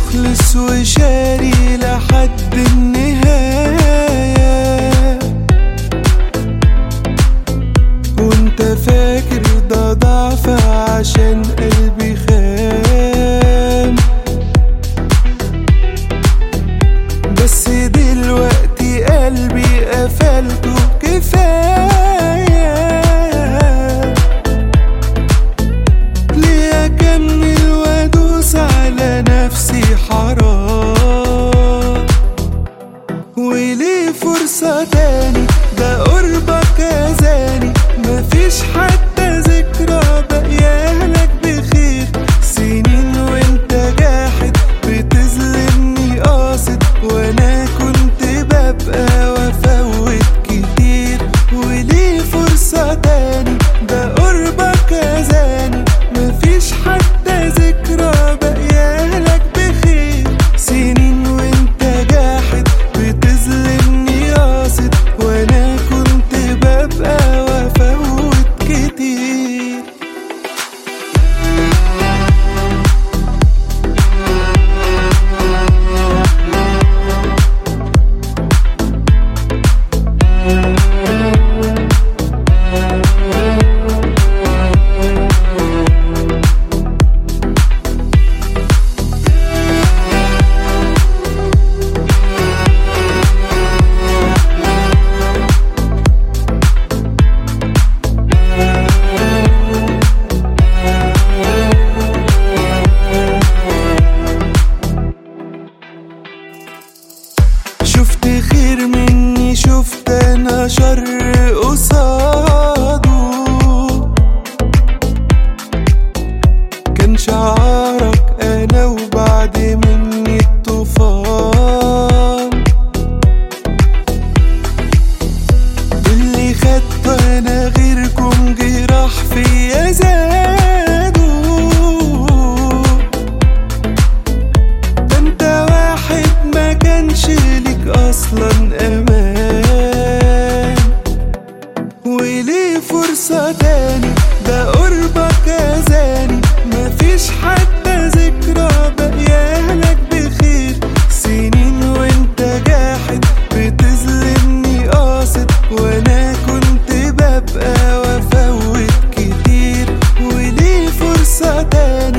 مخلص وشاري لحد النهاية وانت فاكر ده ضعف عشان قلبي خام بس دلوقتي قلبي قفلته كفاية ليه أكمل وأدوس على نفسي حرام وليه فرصة تاني ده قربك أذاني مفيش حتى ذكرى باقيالك بخير سنين وانت جاحد بتظلمني قاصد وانا كنت ببقى وافوت كتير وليه فرصة تاني ده قربك أذاني مفيش حتى ذكرى باقيالك بخير سنين وانت جاحد بتظلمني قاصد وانا كنت ببقى وافوت كتير شفت خير مني شفت انا شر قصاده كان شعارك انا وبعد مني الطوفان اللي خدته انا غيركم جراح فيا زادوا ده انت واحد ما كانش ليك اصلا امان وليه فرصة تاني ده قربك اذاني مفيش حتى ذكرى باقيالك بخير سنين وانت جاحد بتظلمني قاصد وانا كنت ببقى وافوت كتير وليه فرصة تاني